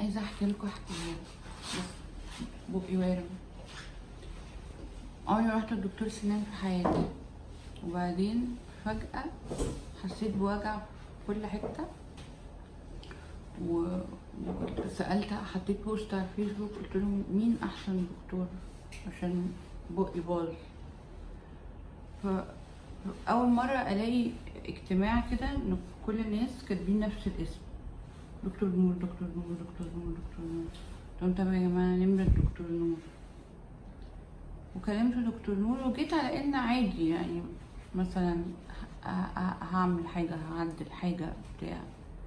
عايزه احكي لكم حكايه بس بقي وارم عمري ما رحت لدكتور سنان في حياتي وبعدين فجأة حسيت بوجع في كل حتة و- وسألت حطيت بوست على الفيسبوك قلت لهم مين أحسن دكتور عشان بقي باظ فأول مرة ألاقي اجتماع كده إن كل الناس كاتبين نفس الاسم دكتور نور دكتور نور دكتور نور دكتور نور قلت لهم طب يا جماعة نمرة دكتور نور وكلمت دكتور نور وجيت على ان عادي يعني مثلا ه- ه- هعمل حاجة هعدل حاجة بتاع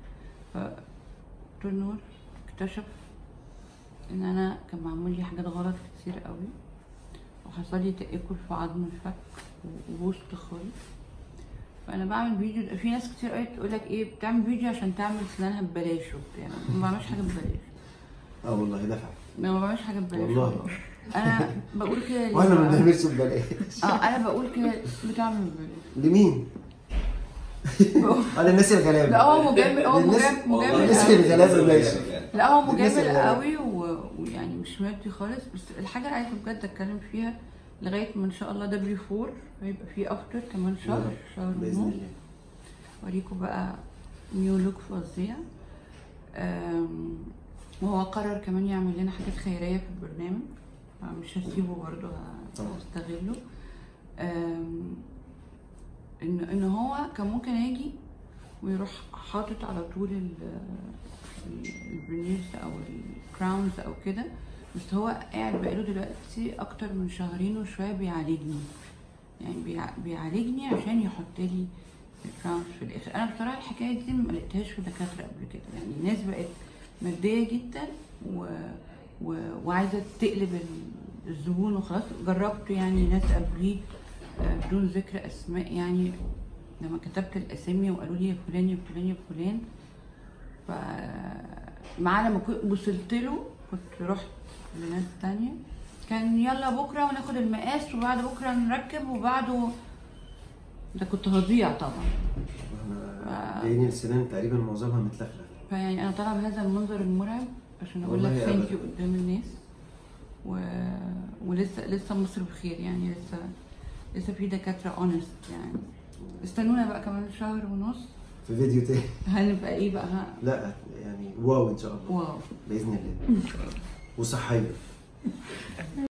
فدكتور نور اكتشف ان انا كان معمول لي حاجات غلط كتير قوي وحصل لي تآكل في عظم الفك ووسط خالص فانا بعمل فيديو في ناس كتير قوي تقول لك ايه بتعمل فيديو عشان تعمل سنانها ببلاش وبتاع ما بعملش حاجه ببلاش اه والله دفع ما بعملش حاجه ببلاش والله. انا بقول كده ليه واحنا ما بقى؟ بنعملش ببلاش اه انا بقول كده بتعمل ببلاش لمين؟ انا الناس الغلابه لا هو مجامل هو للناس- مجامل مجامل الناس قوي. الغلابه ماشي لا هو الناس مجامل الغلابة. قوي و- ويعني مش مادي خالص بس الحاجه اللي عايزه بجد اتكلم فيها لغايه ما ان شاء الله دبليو 4 هيبقى فيه افتر كمان شهر شهر باذن ونص الله اوريكم بقى نيو لوك فظيع أم، وهو قرر كمان يعمل لنا حاجات خيريه في البرنامج مش هسيبه برضه ه- طبعا. هستغله أم، ان ان هو كان ممكن اجي ويروح حاطط على طول ال- ال- الفينيرز او الكراونز او كده بس هو قاعد بقاله دلوقتي اكتر من شهرين وشويه بيعالجني يعني بيع- بيعالجني عشان يحط لي الكراونز في الاخر انا بصراحه الحكايه دي ما لقيتهاش في دكاتره قبل كده يعني الناس بقت ماديه جدا و... و... وعايزه تقلب ال- الزبون وخلاص جربت يعني ناس قبليه آه، بدون ذكر اسماء يعني لما كتبت الاسامي وقالوا لي يا فلان يا فلان يا فلان ف معاه لما كنت وصلت له كنت رحت لناس تانية كان يلا بكره وناخد المقاس وبعد بكره نركب وبعده ده كنت هضيع طبعا احنا جايين السنان تقريبا معظمها متلخلخ فيعني انا طالعه بهذا المنظر المرعب عشان اقول لك والله ثانك أبداً. يو قدام الناس و... ولسه لسه مصر بخير يعني لسه لسه في دكاتره اونست يعني استنونا بقى كمان شهر ونص في فيديو تاني هنبقى ايه بقى ها لا يعني واو ان شاء الله واو باذن الله وصحيه